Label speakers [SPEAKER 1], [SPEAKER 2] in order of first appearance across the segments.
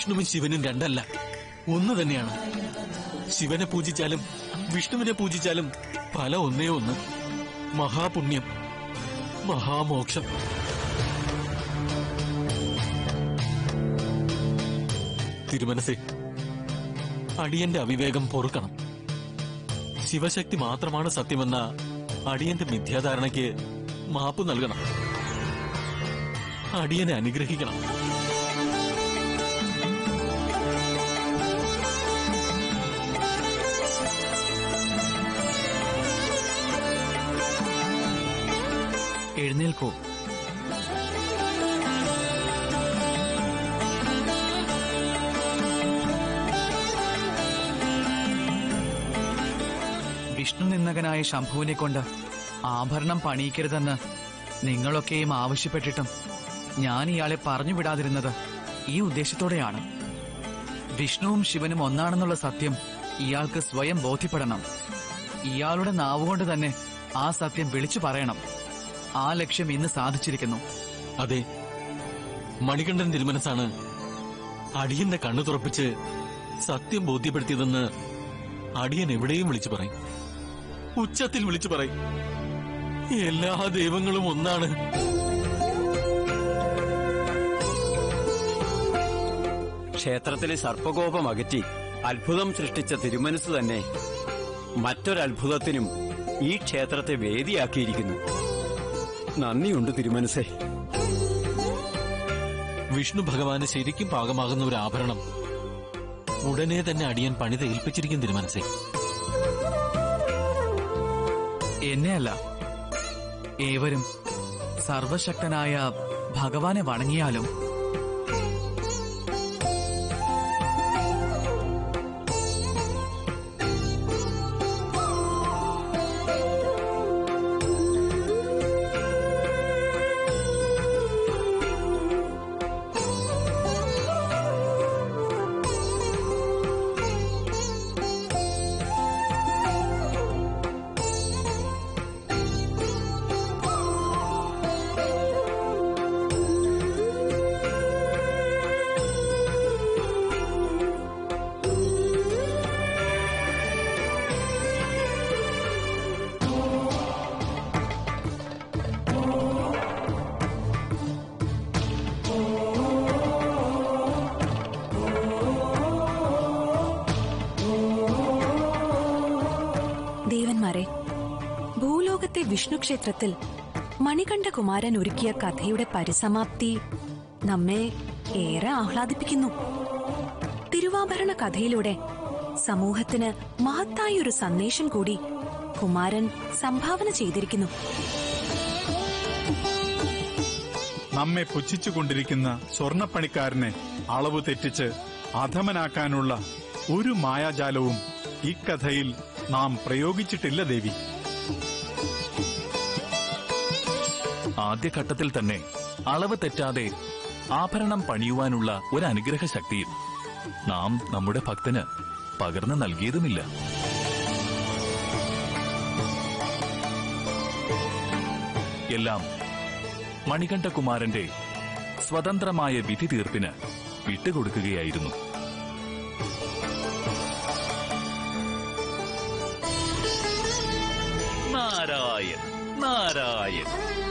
[SPEAKER 1] വിഷ്ണുവും ശിവനും രണ്ടല്ല ഒന്ന് തന്നെയാണ് ശിവനെ പൂജിച്ചാലും വിഷ്ണുവിനെ പൂജിച്ചാലും ഫലം ഒന്നേ ഒന്ന് മഹാപുണ്യം മഹാമോക്ഷം തിരുമനസേ അടിയന്റെ അവിവേകം പൊറുക്കണം ശിവശക്തി മാത്രമാണ് സത്യമെന്ന അടിയന്റെ മിഥ്യാധാരണയ്ക്ക് മാപ്പ് നൽകണം അടിയനെ അനുഗ്രഹിക്കണം
[SPEAKER 2] എഴുന്നേൽക്കൂ വിഷ്ണു നിന്ദകനായ ശംഭുവിനെ കൊണ്ട് ആഭരണം പണിയിക്കരുതെന്ന് നിങ്ങളൊക്കെയും ആവശ്യപ്പെട്ടിട്ടും ഞാൻ ഇയാളെ പറഞ്ഞു വിടാതിരുന്നത് ഈ ഉദ്ദേശത്തോടെയാണ് വിഷ്ണുവും ശിവനും ഒന്നാണെന്നുള്ള സത്യം ഇയാൾക്ക് സ്വയം ബോധ്യപ്പെടണം ഇയാളുടെ നാവുകൊണ്ട് തന്നെ ആ സത്യം വിളിച്ചു പറയണം ആ ലക്ഷ്യം ഇന്ന് സാധിച്ചിരിക്കുന്നു
[SPEAKER 1] അതെ മണികണ്ഠൻ തിരുമനസാണ് അടിയന്റെ കണ്ണു തുറപ്പിച്ച് സത്യം ബോധ്യപ്പെടുത്തിയതെന്ന് അടിയൻ എവിടെയും വിളിച്ചു പറയും ഉച്ചത്തിൽ വിളിച്ചു പറയും എല്ലാ ദൈവങ്ങളും ഒന്നാണ്
[SPEAKER 3] ക്ഷേത്രത്തിലെ സർപ്പകോപം അകറ്റി അത്ഭുതം സൃഷ്ടിച്ച തിരുമനസ് തന്നെ മറ്റൊരത്ഭുതത്തിനും ഈ ക്ഷേത്രത്തെ വേദിയാക്കിയിരിക്കുന്നു നന്ദിയുണ്ട് തിരുമനസേ
[SPEAKER 1] വിഷ്ണു ഭഗവാന് ശരിക്കും പാകമാകുന്ന ഒരു ആഭരണം ഉടനെ തന്നെ അടിയൻ പണിത് ഏൽപ്പിച്ചിരിക്കും തിരുമനസേ
[SPEAKER 2] എന്നെയല്ല ഏവരും സർവശക്തനായ ഭഗവാനെ വണങ്ങിയാലും
[SPEAKER 4] ദേവന്മാരെ ഭൂലോകത്തെ വിഷ്ണു ക്ഷേത്രത്തിൽ മണികണ്ഠകുമാരൻ ഒരുക്കിയ കഥയുടെ പരിസമാപ്തി നമ്മെ ഏറെ ആഹ്ലാദിപ്പിക്കുന്നു തിരുവാഭരണ കഥയിലൂടെ സമൂഹത്തിന് മഹത്തായ ഒരു സന്ദേശം കൂടി കുമാരൻ സംഭാവന ചെയ്തിരിക്കുന്നു
[SPEAKER 5] നമ്മെ പുച്ഛിച്ചുകൊണ്ടിരിക്കുന്ന സ്വർണപ്പണിക്കാരനെ അളവ് തെറ്റിച്ച് അധമനാക്കാനുള്ള ഒരു മായാജാലവും ഇക്കഥയിൽ നാം പ്രയോഗിച്ചിട്ടില്ല ദേവി
[SPEAKER 6] ആദ്യഘട്ടത്തിൽ തന്നെ അളവ് തെറ്റാതെ ആഭരണം പണിയുവാനുള്ള ഒരു അനുഗ്രഹ ശക്തിയും നാം നമ്മുടെ ഭക്തന് പകർന്നു നൽകിയതുമില്ല എല്ലാം മണികണ്ഠകുമാരന്റെ സ്വതന്ത്രമായ വിധി തീർപ്പിന് വിട്ടുകൊടുക്കുകയായിരുന്നു നാരായൺ നാരായൺ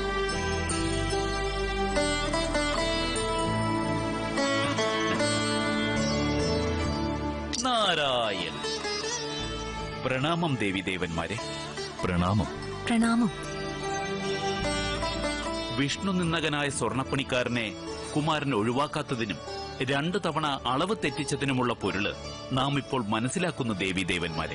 [SPEAKER 6] നാരായൺ
[SPEAKER 7] പ്രണാമം ദേവിദേവന്മാരെ
[SPEAKER 6] പ്രണാമം
[SPEAKER 4] പ്രണാമം
[SPEAKER 7] വിഷ്ണു നിന്ദകനായ സ്വർണപ്പണിക്കാരനെ കുമാരൻ ഒഴിവാക്കാത്തതിനും രണ്ടു തവണ അളവ് തെറ്റിച്ചതിനുമുള്ള പൊരുള് നാം ഇപ്പോൾ മനസ്സിലാക്കുന്നു ദേവിദേവന്മാരെ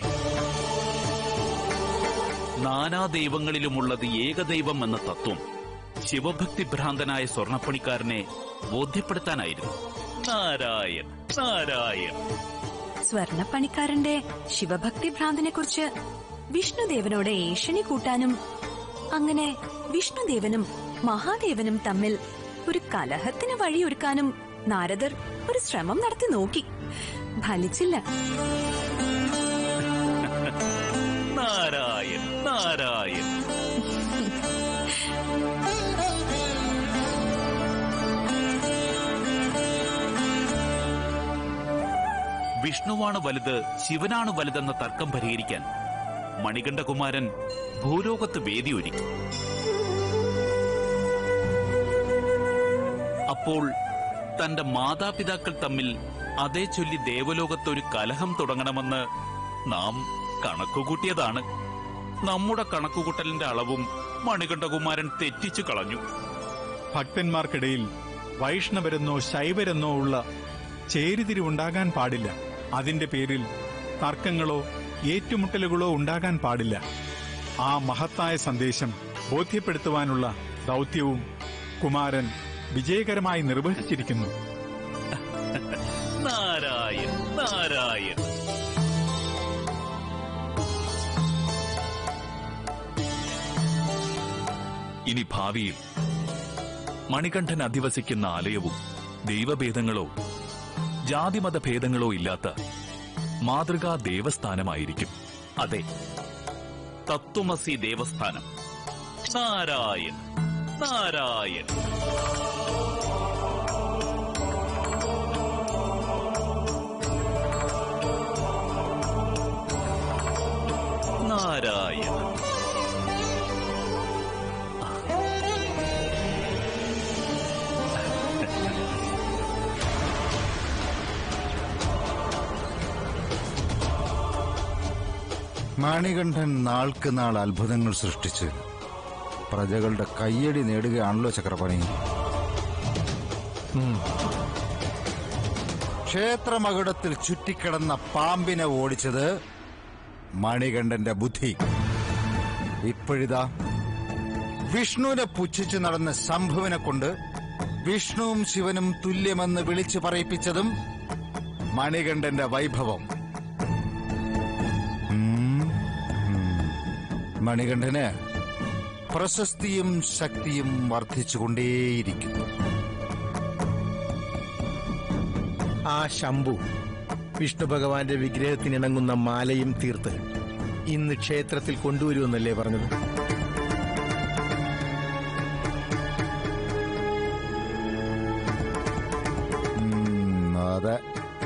[SPEAKER 7] നാനാ ദൈവങ്ങളിലുമുള്ളത് ഏകദൈവം എന്ന തത്വം ശിവഭക്തി ഭ്രാന്തനായ സ്വർണപ്പണിക്കാരനെ ബോധ്യപ്പെടുത്താനായിരുന്നു നാരായൺ നാരായൺ
[SPEAKER 4] സ്വർണപ്പണിക്കാരന്റെ ശിവഭക്തി ഭ്രാന്തിനെ കുറിച്ച് വിഷ്ണുദേവനോട് ഏഷണി കൂട്ടാനും അങ്ങനെ വിഷ്ണുദേവനും മഹാദേവനും തമ്മിൽ ഒരു കലഹത്തിന് വഴിയൊരുക്കാനും നാരദർ ഒരു ശ്രമം നടത്തി നോക്കി ഫലിച്ചില്ല
[SPEAKER 7] നാരായൺ നാരായൺ വിഷ്ണുവാണ് വലുത് ശിവനാണ് വലുതെന്ന തർക്കം പരിഹരിക്കാൻ മണികണ്ഠകുമാരൻ ഭൂലോകത്ത് വേദിയൊരുക്കി അപ്പോൾ തന്റെ മാതാപിതാക്കൾ തമ്മിൽ അതേ ചൊല്ലി ദേവലോകത്ത് ഒരു കലഹം തുടങ്ങണമെന്ന് നാം കണക്കുകൂട്ടിയതാണ് നമ്മുടെ കണക്കുകൂട്ടലിന്റെ അളവും മണികണ്ഠകുമാരൻ തെറ്റിച്ചു കളഞ്ഞു
[SPEAKER 5] ഭക്തന്മാർക്കിടയിൽ വൈഷ്ണവരെന്നോ ശൈവരെന്നോ ഉള്ള ചേരിതിരിവുണ്ടാകാൻ പാടില്ല അതിന്റെ പേരിൽ തർക്കങ്ങളോ ഏറ്റുമുട്ടലുകളോ ഉണ്ടാകാൻ പാടില്ല ആ മഹത്തായ സന്ദേശം ബോധ്യപ്പെടുത്തുവാനുള്ള ദൗത്യവും കുമാരൻ വിജയകരമായി നിർവഹിച്ചിരിക്കുന്നു
[SPEAKER 7] നാരായൺ നാരായൺ
[SPEAKER 6] ഇനി ഭാവിയിൽ മണികണ്ഠൻ അധിവസിക്കുന്ന ആലയവും ദൈവഭേദങ്ങളോ ജാതിമത ഭേദങ്ങളോ ഇല്ലാത്ത മാതൃകാ ദേവസ്ഥാനമായിരിക്കും
[SPEAKER 7] അതെ തത്വമസി ദേവസ്ഥാനം നാരായൺ നാരായൺ നാരായൺ
[SPEAKER 8] മണികണ്ഠൻ നാൾക്ക് നാൾ അത്ഭുതങ്ങൾ സൃഷ്ടിച്ച് പ്രജകളുടെ കയ്യടി നേടുകയാണല്ലോ ചക്രപണി ഉം. ക്ഷേത്രമകുടത്തിൽ ചുറ്റിക്കിടന്ന പാമ്പിനെ ഓടിച്ചത് മണികണ്ഠന്റെ ബുദ്ധി ഇപ്പോഴിതാ വിഷ്ണുവിനെ പുച്ഛിച്ചു നടന്ന ശംഭുവിനെ കൊണ്ട് വിഷ്ണുവും ശിവനും തുല്യമെന്ന് വിളിച്ചു പറയിപ്പിച്ചതും മണികണ്ഠന്റെ വൈഭവം ഉം. ഉം. മണികണ്ഠന് പ്രശസ്തിയും ശക്തിയും വർദ്ധിച്ചുകൊണ്ടേയിരിക്കുന്നു
[SPEAKER 9] ആ ശംഭു വിഷ്ണു ഭഗവാന്റെ വിഗ്രഹത്തിനിണങ്ങുന്ന മാലയും തീർത്ത് ഇന്ന് ക്ഷേത്രത്തിൽ കൊണ്ടുവരുമെന്നല്ലേ പറഞ്ഞത്
[SPEAKER 8] ഉം, അതെ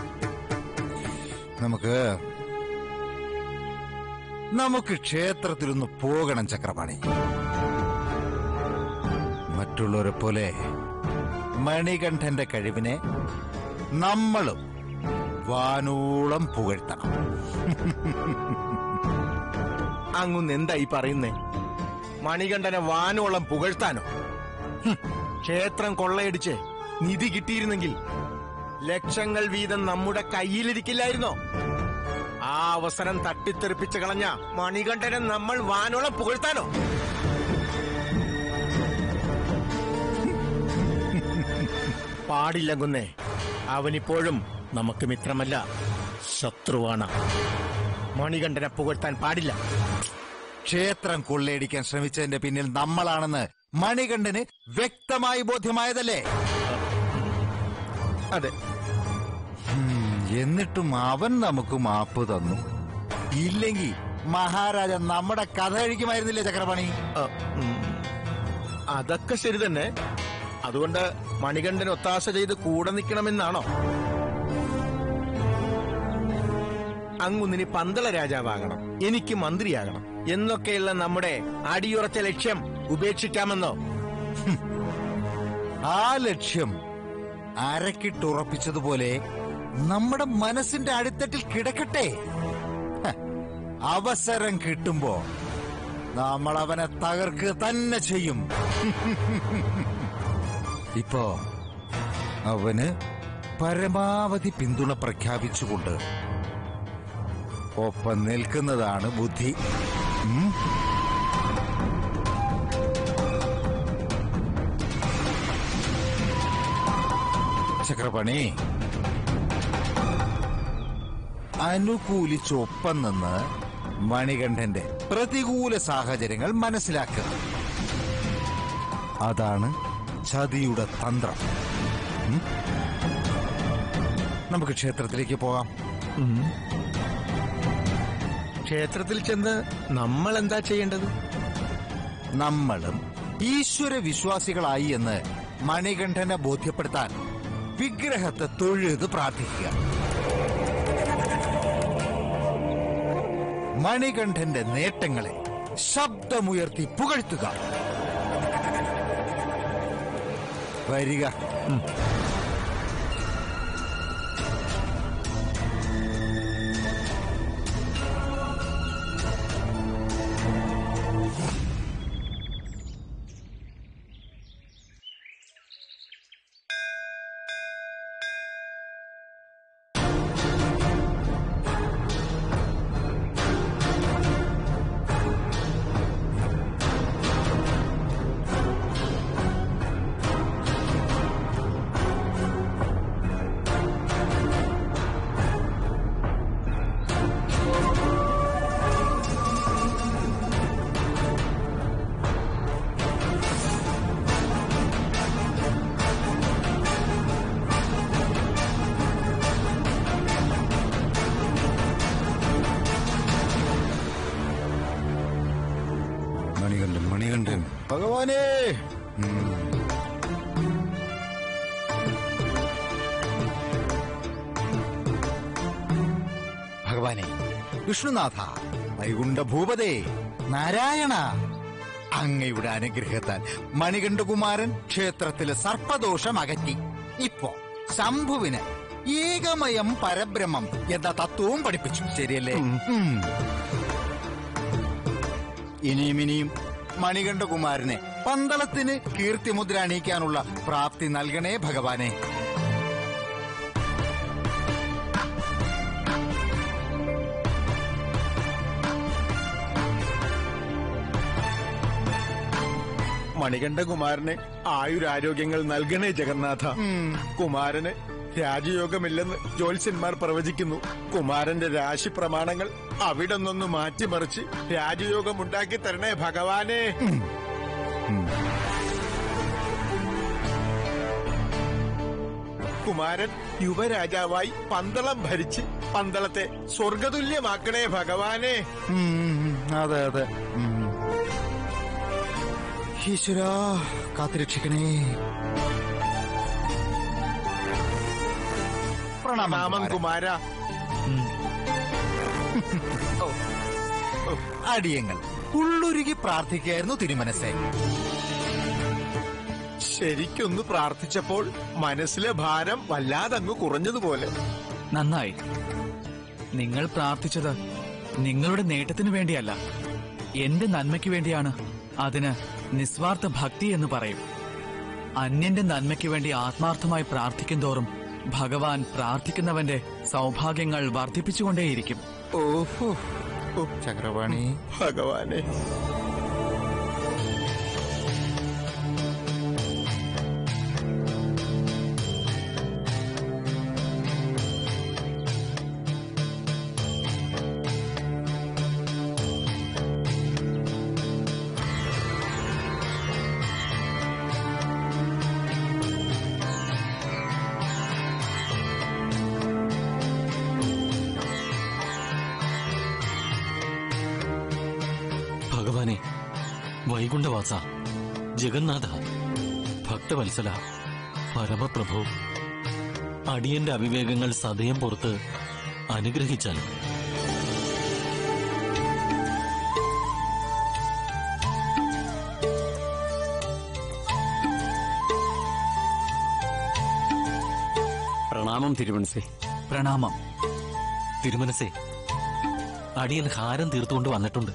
[SPEAKER 8] നമുക്ക് നമുക്ക് ക്ഷേത്രത്തിലൊന്ന് പോകണം ചക്രപാണി മറ്റുള്ളവരെ പോലെ മണികണ്ഠന്റെ കഴിവിനെ നമ്മളും വാനോളം പുകഴ്ത്തണം
[SPEAKER 9] അങ്ങുന്ന് എന്തായി പറയുന്നേ മണികണ്ഠനെ വാനോളം പുകഴ്ത്താനോ ഹും, ക്ഷേത്രം കൊള്ളയടിച്ച് നിധി കിട്ടിയിരുന്നെങ്കിൽ ലക്ഷങ്ങൾ വീതം നമ്മുടെ കയ്യിലിരിക്കില്ലായിരുന്നോ ആ അവസരം തട്ടിത്തെറിപ്പിച്ച് കളഞ്ഞ മണികണ്ഠനെ നമ്മൾ വാനോളം പുകഴ്ത്താനോ പാടില്ല കുന്നേ അവനിപ്പോഴും നമുക്ക് മിത്രമല്ല ശത്രുവാണ് മണികണ്ഠനെ പുകഴ്ത്താൻ പാടില്ല
[SPEAKER 8] ക്ഷേത്രം കൊള്ളയടിക്കാൻ ശ്രമിച്ചതിന്റെ പിന്നിൽ നമ്മളാണെന്ന് മണികണ്ഠന് വ്യക്തമായി ബോധ്യമായതല്ലേ
[SPEAKER 9] അതെ
[SPEAKER 8] ഉം, എന്നിട്ടും അവൻ നമുക്ക് മാപ്പ് തന്നു ഇല്ലെങ്കിൽ മഹാരാജ നമ്മുടെ കഥ കഴിക്കുമായിരുന്നില്ലേ ചക്രപാണി
[SPEAKER 9] അ, ഉം. അതൊക്കെ ശരി തന്നെ അതുകൊണ്ട് മണികണ്ഠൻ ഒത്താശ ചെയ്ത് കൂടെ നിൽക്കണമെന്നാണോ അങ്ങുന്നിനി പന്തള രാജാവാകണം എനിക്ക് മന്ത്രിയാകണം എന്നൊക്കെയുള്ള നമ്മുടെ അടിയുറച്ച ലക്ഷ്യം ഉപേക്ഷിക്കാമെന്നോ
[SPEAKER 8] ആ ലക്ഷ്യം അരക്കിട്ടുറപ്പിച്ചതുപോലെ നമ്മുടെ മനസ്സിന്റെ അടിത്തട്ടിൽ കിടക്കട്ടെ ഹ, അവസരം കിട്ടുമ്പോ നമ്മൾ അവനെ തകർക്കുക തന്നെ ചെയ്യും ഇപ്പോ അവന് പരമാവധി പിന്തുണ പ്രഖ്യാപിച്ചുകൊണ്ട് ഒപ്പം നിൽക്കുന്നതാണ് ബുദ്ധി ഉം? ചക്രപണി അനുകൂലിച്ചൊപ്പം നിന്ന് മണികണ്ഠന്റെ പ്രതികൂല സാഹചര്യങ്ങൾ മനസ്സിലാക്കുക അതാണ് ചതിയുടെ തന്ത്രം ഉം? നമുക്ക് ക്ഷേത്രത്തിലേക്ക് പോകാം
[SPEAKER 9] ക്ഷേത്രത്തിൽ ചെന്ന് നമ്മൾ എന്താ ചെയ്യേണ്ടത്
[SPEAKER 8] നമ്മളും ഈശ്വര വിശ്വാസികളായി എന്ന് മണികണ്ഠനെ ബോധ്യപ്പെടുത്താൻ വിഗ്രഹത്തെ തൊഴുത് പ്രാർത്ഥിക്കുക മണികണ്ഠന്റെ നേട്ടങ്ങളെ ശബ്ദമുയർത്തി പുകഴ്ത്തുക വരിക മണികണ്ഠൻ മണികണ്ഠൻ ഭഗവാനേ ഉം. ഭഗവാനെ വിഷ്ണുനാഥ വൈകുണ്ഠ ഭൂപതേ നാരായണ അങ്ങയുടെ അനുഗ്രഹത്താൽ മണികണ്ഠകുമാരൻ ക്ഷേത്രത്തിലെ സർപ്പദോഷം അകറ്റി ഇപ്പോ ശംഭുവിന് ഏകമയം പരബ്രഹ്മം എന്ന തത്വവും പഠിപ്പിച്ചു ശരിയല്ലേ ഉം. ഇനിയും ഇനിയും മണികണ്ഠകുമാരനെ പന്തളത്തിന് കീർത്തിമുദ്ര അണിയിക്കാനുള്ള പ്രാപ്തി നൽകണേ ഭഗവാനെ
[SPEAKER 9] മണികണ്ഠകുമാരന് ആയുരാരോഗ്യങ്ങൾ നൽകണേ ജഗന്നാഥ കുമാരന് രാജയോഗമില്ലെന്ന് ജ്യോത്സ്യന്മാർ പ്രവചിക്കുന്നു കുമാരന്റെ രാശി പ്രമാണങ്ങൾ അവിടെ നിന്നൊന്ന് മാറ്റിമറിച്ച് രാജയോഗം ഉണ്ടാക്കി തരണേ ഭഗവാനെ കുമാരൻ യുവരാജാവായി പന്തളം ഭരിച്ച് പന്തളത്തെ സ്വർഗതുല്യമാക്കണേ ഭഗവാനെ
[SPEAKER 8] ഉം, അതെ അതെ ഉം. ഈശ്വരാ കാത്തുരക്ഷിക്കണേ പ്രണാമം
[SPEAKER 9] നാമം
[SPEAKER 8] കുമാര.
[SPEAKER 9] കുമാര
[SPEAKER 8] അടിയങ്ങൾ ഉള്ളുരുകി പ്രാർത്ഥിക്കായിരുന്നു തിരുമനസേ
[SPEAKER 9] ശരിക്കൊന്ന് പ്രാർത്ഥിച്ചപ്പോൾ മനസ്സിലെ ഭാരം വല്ലാതങ്ങ് കുറഞ്ഞതുപോലെ
[SPEAKER 2] നന്നായി നിങ്ങൾ പ്രാർത്ഥിച്ചത് നിങ്ങളുടെ നേട്ടത്തിനു വേണ്ടിയല്ല എന്റെ നന്മയ്ക്ക് വേണ്ടിയാണ് അതിന് നിസ്വാർത്ഥ ഭക്തി എന്ന് പറയും അന്യന്റെ നന്മയ്ക്ക് വേണ്ടി ആത്മാർത്ഥമായി പ്രാർത്ഥിക്കും തോറും ഭഗവാൻ പ്രാർത്ഥിക്കുന്നവന്റെ സൗഭാഗ്യങ്ങൾ വർദ്ധിപ്പിച്ചുകൊണ്ടേയിരിക്കും
[SPEAKER 8] ഓഹോ ഓ, ചക്രപാണി
[SPEAKER 9] ഭഗവാനെ
[SPEAKER 1] ഭഗവാനെ വൈകുണ്ഠവാസ ജഗന്നാഥ ഭക്തവത്സല പരമപ്രഭു അടിയന്റെ അവിവേകങ്ങൾ സദയം പുറത്ത് അനുഗ്രഹിച്ചാൽ
[SPEAKER 3] പ്രണാമം തിരുമനസേ
[SPEAKER 2] പ്രണാമം
[SPEAKER 1] തിരുമനസേ അടിയൻ ഹാരം തീർത്തുകൊണ്ട് വന്നിട്ടുണ്ട്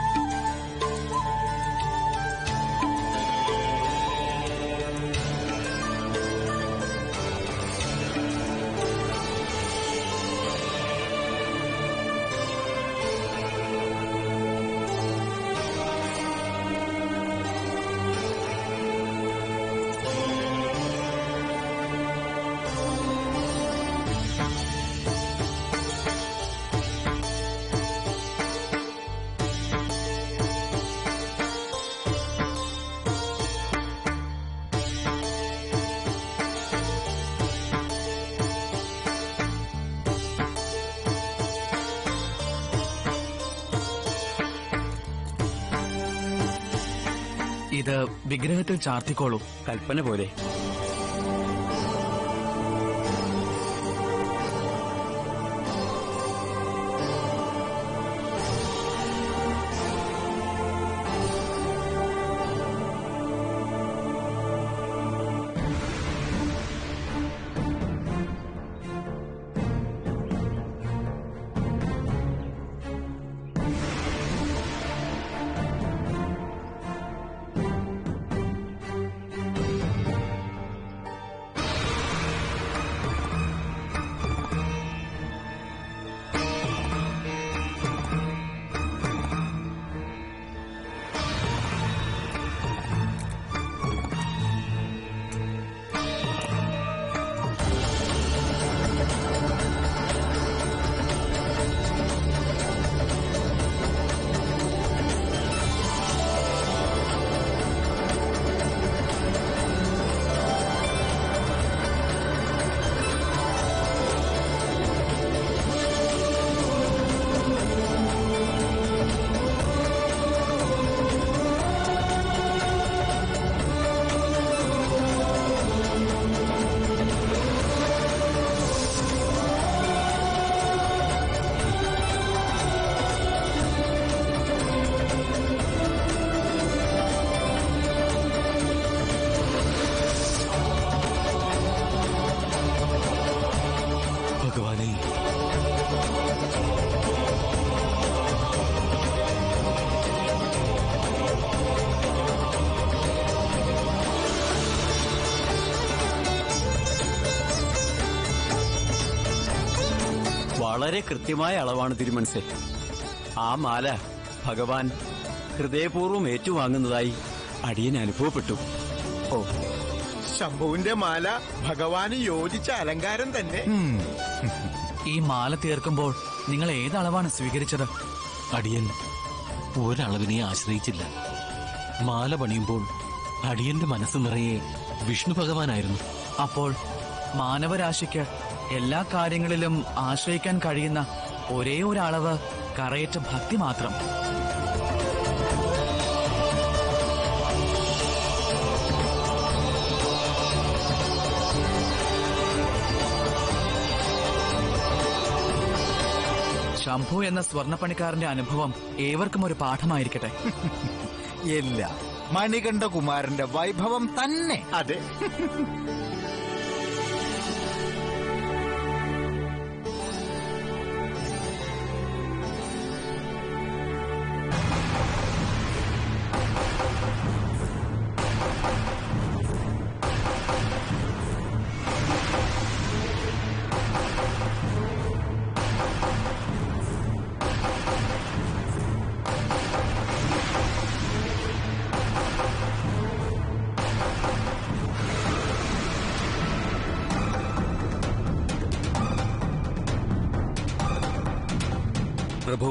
[SPEAKER 2] ഇത് വിഗ്രഹത്തിൽ ചാർത്തിക്കോളൂ
[SPEAKER 3] കൽപ്പന പോലെ വളരെ കൃത്യമായ അളവാണ് തിരുമനസെ ആ മാല ഭഗവാൻ ഹൃദയപൂർവ്വം ഏറ്റുവാങ്ങുന്നതായി അടിയൻ അനുഭവപ്പെട്ടു
[SPEAKER 9] ഓ ശംഭുവിന്റെ മാല ഭഗവാന് യോജിച്ച അലങ്കാരം തന്നെ
[SPEAKER 2] ഈ മാല തീർക്കുമ്പോൾ നിങ്ങൾ ഏതളവാണ് സ്വീകരിച്ചത്
[SPEAKER 1] അടിയൻ ഒരളവിനെ ആശ്രയിച്ചില്ല മാല പണിയുമ്പോൾ അടിയന്റെ മനസ്സ് നിറയെ വിഷ്ണു ഭഗവാനായിരുന്നു
[SPEAKER 2] അപ്പോൾ മാനവരാശിക്ക് എല്ലാ കാര്യങ്ങളിലും ആശ്രയിക്കാൻ കഴിയുന്ന ഒരേ ഒരു അളവ് കറയറ്റ ഭക്തി മാത്രം ശംഭു എന്ന സ്വർണ്ണപ്പണിക്കാരന്റെ അനുഭവം ഏവർക്കും ഒരു പാഠമായിരിക്കട്ടെ
[SPEAKER 8] ഇല്ല മണികണ്ഠകുമാരന്റെ വൈഭവം തന്നെ
[SPEAKER 9] അതെ
[SPEAKER 10] പ്രഭു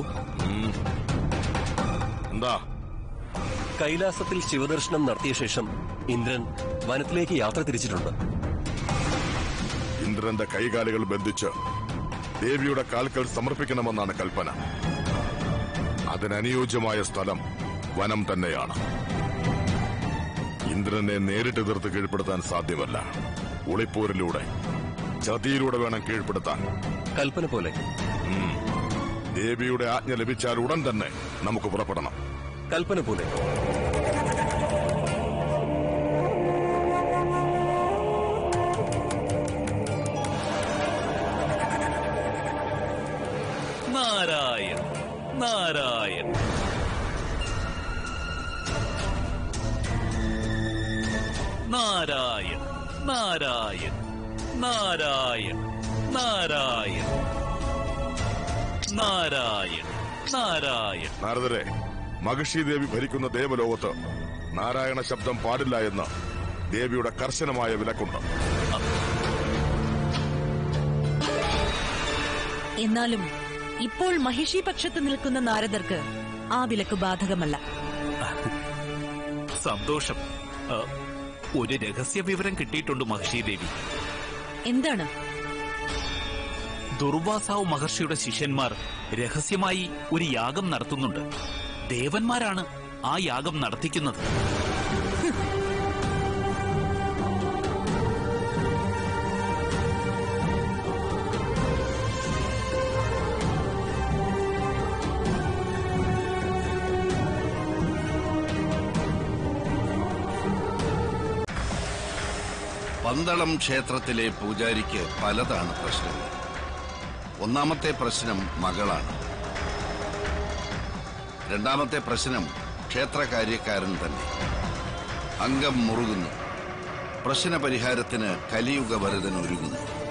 [SPEAKER 11] എന്താ
[SPEAKER 10] കൈലാസത്തിൽ ശിവദർശനം നടത്തിയ ശേഷം ഇന്ദ്രൻ വനത്തിലേക്ക് യാത്ര തിരിച്ചിട്ടുണ്ട്
[SPEAKER 11] ഇന്ദ്രന്റെ കൈകാലുകൾ ബന്ധിച്ച് ദേവിയുടെ കാൽക്കൽ സമർപ്പിക്കണമെന്നാണ് കൽപ്പന അതിനനുയോജ്യമായ സ്ഥലം വനം തന്നെയാണ് ഇന്ദ്രനെ നേരിട്ട് എതിർത്ത് കീഴ്പ്പെടുത്താൻ സാധ്യമല്ല ഒളിപ്പോരിലൂടെ ചതിയിലൂടെ വേണം കീഴ്പ്പെടുത്താൻ
[SPEAKER 10] കൽപ്പന പോലെ
[SPEAKER 11] ഉം. ദേവിയുടെ ആജ്ഞ ലഭിച്ചാൽ ഉടൻ തന്നെ നമുക്ക് പുറപ്പെടണം
[SPEAKER 10] കൽപ്പന പോലെ
[SPEAKER 7] നാരായൺ നാരായൺ നാരായൺ നാരായൺ നാരായൺ നാരായൺ നാരായൺ നാരായൺ
[SPEAKER 11] നാരദരെ മഹിഷി ദേവി ഭരിക്കുന്ന ദേവലോകത്ത് നാരായണ ശബ്ദം പാടില്ല എന്ന് ദേവിയുടെ കർശനമായ വിലക്കുണ്ട്
[SPEAKER 12] എന്നാലും ഇപ്പോൾ മഹിഷി പക്ഷത്ത് നിൽക്കുന്ന നാരദർക്ക് ആ വിലക്ക് ബാധകമല്ല
[SPEAKER 7] സന്തോഷം ആ, ഒരു രഹസ്യ വിവരം കിട്ടിയിട്ടുണ്ട് മഹർഷി ദേവി
[SPEAKER 12] എന്താണ്
[SPEAKER 7] ദുർവാസാവ് മഹർഷിയുടെ ശിഷ്യന്മാർ രഹസ്യമായി ഒരു യാഗം നടത്തുന്നുണ്ട് ദേവന്മാരാണ് ആ യാഗം നടത്തിക്കുന്നത്
[SPEAKER 13] പന്തളം ക്ഷേത്രത്തിലെ പൂജാരിക്ക് പലതാണ് പ്രശ്നങ്ങൾ ഒന്നാമത്തെ പ്രശ്നം മകളാണ് രണ്ടാമത്തെ പ്രശ്നം ക്ഷേത്രകാര്യക്കാരൻ തന്നെ അംഗം മുറുകുന്നു പ്രശ്ന പരിഹാരത്തിന് കലിയുഗ വരദൻ ഒരുങ്ങുന്നു